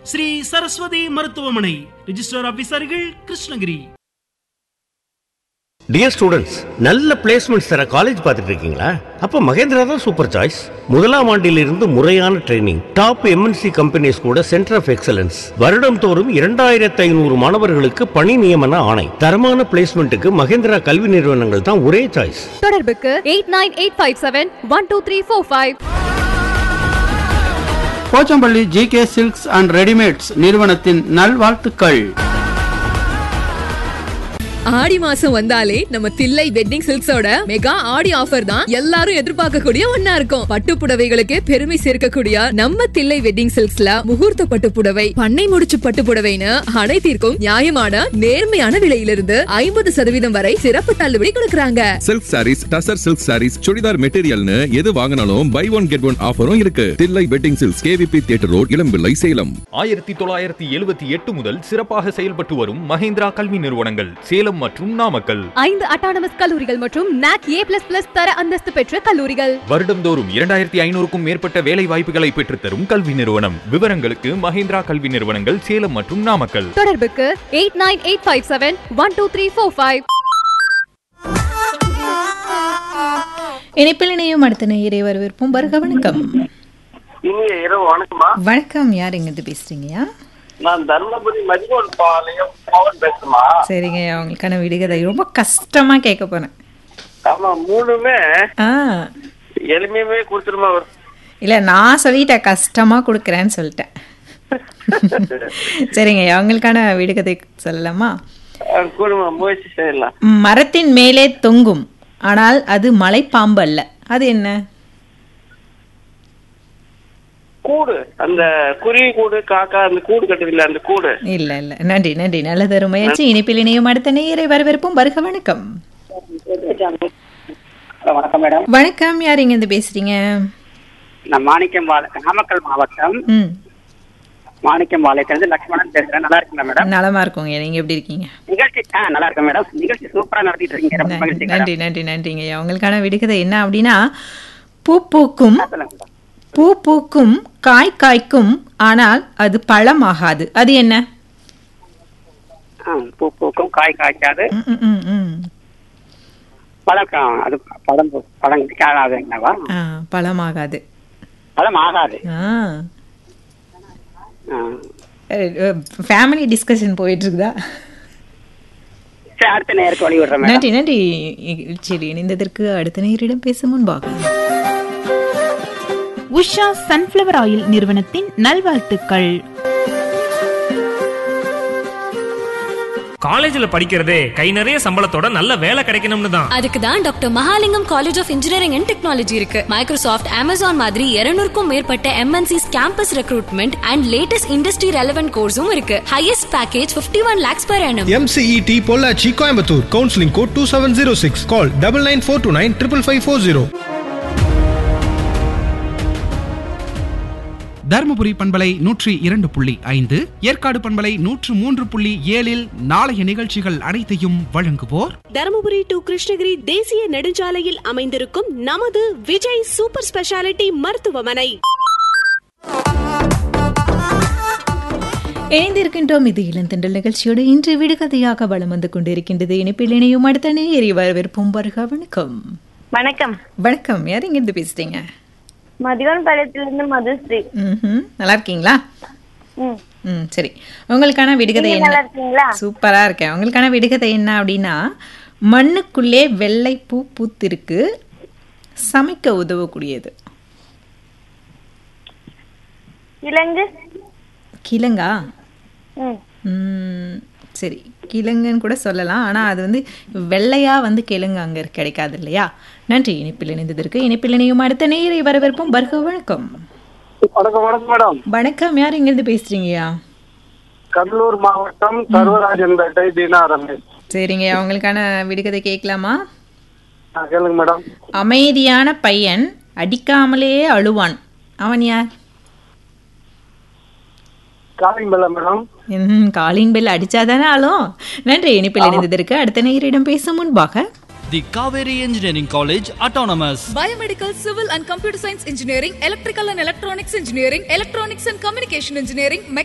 ஸ்ரீ சரஸ்வதி மருத்துவமனை ரிஜிஸ்டர் ஆபீசர்கள் Krishnagiri dear students நல்ல பிளேஸ்மெண்ட்ஸ் தர காலேஜ் பார்த்துட்டு இருக்கீங்களா அப்போ மகேந்திரா தான் சூப்பர் சாய்ஸ் முதலாம் ஆண்டிலிருந்து முறையான ட்ரைனிங் டாப் எம்என்சி கம்பெனிஸ் கூட சென்டர் ஆஃப் எக்ஸலன்ஸ் வருடம் தோறும் இரண்டாயிரத்து ஐநூறு மாணவர்களுக்கு பணி நியமன ஆணை தரமான பிளேஸ்மெண்ட்டுக்கு மகேந்திரா கல்வி நிறுவனங்கள் தான் ஒரே சாய்ஸ் தொடர்புக்கு eight nine eight five seven one two three four five Pochampalli G K silks and readymades நிறுவனத்தின் நல்வாழ்த்துக்கள் ஆடி மாசம் வந்தாலே நம்ம தில்லை வெட்டிங் சில்க்ஸோட மெகா ஆடி ஆஃபர் தான் எல்லாரும் எதிர்பார்க்கக்கூடிய ஒன்னா இருக்கும் பட்டு புடவைகளுக்கு பெருமை சேர்க்கக்கூடிய நம்ம தில்லை வெட்டிங் சில்க்ஸ்ல முகூர்த்த பட்டு புடவை பண்ணை முடிச்சு பட்டு புடவைன்னு அனைத்திற்கும் நியாயமான நேர்மையான விலையிலிருந்து ஐம்பது சதவீதம் வரை சிறப்பு தள்ளுபடி கொடுக்கறாங்க சில்க் சாரீஸ் டசர் சில்க் சாரீஸ் சுடிதார் மெட்டீரியல்னு எது வாங்கினாலும் பை ஒன் கெட் ஒன் ஆஃபரும் இருக்கு Thillai wedding silks KVP theatre road Elampillai Salem ஆயிரத்தி தொள்ளாயிரத்தி எழுபத்தி எட்டு முதல் சிறப்பாக செயல்பட்டு வரும் மஹேந்திரா கல்வி நிறுவனங்கள் சேலம் மற்றும் நாமக்கல் ஐந்து அட்டானமஸ் கல்லூரிகள் மற்றும் நாக் ஏ பிளஸ் பிளஸ் தர அந்தஸ்து பெற்ற கல்லூரிகள் வருடந்தோறும் இரண்டாயிரத்தி ஐநூறுக்கும் மேற்பட்ட வேலை வாய்ப்புகளை பெற்றுத்தரும் கல்வி நிறுவனம் விவரங்களுக்கு மஹேந்திரா கல்வி நிறுவனங்கள் சேலம் மற்றும் நாமக்கல் தொடர்புக்கு eight nine eight five seven one two three four five இணைப்பில் இணையும் அடுத்த நேயரை வரவேற்போம் வருக வணக்கம் இனிய இரவு வணக்கம்மா வணக்கம் யார் எங்கிருந்து பேசுறீங்கயா நான் தர்மபுரி மதிகோன் பாளையம் பவன் பேசுமா சரிங்க அவங்களுக்கான விடுகதை ரொம்ப கஷ்டமா கேட்க போறேன் ஆமா மூணுமே ஆ எளிமையுமே கொடுத்துருமா ஒரு இல்ல நான் சொல்லிட்டேன் கஷ்டமா கொடுக்குறேன்னு சொல்லிட்டேன் சரிங்க அவங்களுக்கான விடுகதை சொல்லலாமா கூடுமா முயற்சி செய்யலாம் மரத்தின் மேலே தொங்கும் ஆனால் அது மலைப்பாம்பு அல்ல அது என்ன கூடு அந்த குருவி கூடு காக்கா அந்த கூடு கட்டுதில்ல அந்த கூடு இல்ல இல்ல நன்றி நன்றி நல்லதொரு முயற்சி இணைப்பில் இணையும் அடுத்த நேயரை வரவேற்போம் வருக வணக்கம் வணக்கம் மேடம் வணக்கம் யார் இங்கிருந்து பேசுறீங்க நான் மாணிக்கம் நாமக்கல் மாவட்டம் ம் மாணிக்கம் பாளையத்திலிருந்து லட்சுமணன் பேசுறேன் நல்லா இருக்கீங்களா மேடம் நலமா இருக்கோங்க நீங்க எப்படி இருக்கீங்க நிகழ்ச்சி ஆ நல்லா இருக்கேன் மேடம் நிகழ்ச்சி சூப்பரா நடத்திட்டு இருக்கீங்க ரொம்ப மகிழ்ச்சி மேடம். நன்றி நன்றி நன்றிங்க ஐயா உங்களுக்கான விடுகதை என்ன அப்படின்னா பூ பூக்கும் சொல்லுங்க மேடம். பூ பூக்கும் காய் காய்க்கும் ஆனால் அது பழமாகாது அது என்ன ஆ, பூ பூக்கும் காய் காய்க்காது ம், ம், ம், ம். பழம் கா- அது பழம் பூ- பழம் ஆகாதுங்கவா ஆ, பழமாகாது பழம் ஆகாது ஆ ஆ. ஃபேமிலி டிஸ்கஷன் போயிட்டு இருக்குதா சரி அடுத்த நேருக்கு வழி விடுறேன் மேடம் நன்றி நன்றி சரி இணைந்ததற்கு அடுத்த நேரிடம் பேச முன்பாக உஷா சன்ஃப்ளவர் ஆயில் நிறுவனத்தின் நல்வாழ்த்துக்கள் காலேஜ்ல படிக்கிறதே கை நிறைய சம்பளத்தோட நல்ல வேலை கிடைக்கணும்னு தான் அதுக்கு தான் doctor Mahalingam college of engineering and technology இருக்கு மைக்ரோசாஃப்ட் அமேசான் மாதிரி 200 மேற்பட்ட MNCs campus recruitment and latest industry relevant கோர்ஸும் இருக்கு highest package 51 one lakhs per annum MCET Pollachi Coimbatore counselling code two seven zero six call double nine four two nine triple five four zero Dharmapuri பண்பலை நூற்றி இரண்டு புள்ளி ஐந்து ஏற்காடு பண்பலை நூற்று மூன்று புள்ளி ஏழில் நாளைய நிகழ்ச்சிகள் அனைத்தையும் வழங்குவோர் தருமபுரி டு கிருஷ்ணகிரி தேசிய நெடுஞ்சாலையில் அமைந்திருக்கும் நமது விஜய் சூப்பர் ஸ்பெஷாலிட்டி மருத்துவமனை இணைந்திருக்கின்றோம் இது இளந்தண்டல் நிகழ்ச்சியோடு இன்று விடுகதையாக வளம் வந்து கொண்டிருக்கின்றது இணைப்பில் இணையும் அடுத்த நேயரை வரவேற்போம் வருக வணக்கம் வணக்கம் வணக்கம் யார் இங்கிருந்து பேசுறீங்க மதிவான் பாளையத்திலிருந்து மதுஸ்ரீ ம்ஹும். நல்லா இருக்கீங்களா ம். ம் சரி உங்களுக்கான விடுகதை நீங்க நல்லா என்ன இருக்கீங்களா சூப்பரா இருக்கேன் உங்களுக்கான விடுகதை என்ன அப்படின்னா மண்ணுக்குள்ளே வெள்ளை பூ பூத்திருக்கு சமைக்க உதவக்கூடியது இலங்கு கிழங்கா ம். ம், சரி கிழங்குன்னு கூட சொல்லலாம் ஆனால் அது வந்து வெள்ளையா வந்து கிழங்கு அங்கே கிடைக்காது இல்லையா நன்றி இணைப்பில் இணைந்ததற்கு இணைப்பில் இணையும் அடுத்த நேயரை வரவேற்போம் வருக வணக்கம் வணக்கம் வணக்கம் மேடம் வணக்கம் யார் இங்கிருந்து பேசுறீங்கயா கடலூர் மாவட்டம் சர்வராஜன்பேட்டை தீனா ரமேஷ் சரிங்க அவங்களுக்கான விடுகதை கேட்கலாமா ஆ, கேளுங்க மேடம் அமைதியான பையன் அடிக்காமலே அழுவான் அவன் யார் காலிங் பெல்ல மேடம் ம், காலிங் பெல் அடிச்சாதானே அழும் நன்றி இணைப்பில் இணைந்ததற்கு அடுத்த நேயரிடம் பேசும் முன்பாக The Kaveri Engineering College Autonomous. Biomedical, Civil and Computer Science Engineering, Electrical and Electronics Engineering, Electronics and Communication Engineering,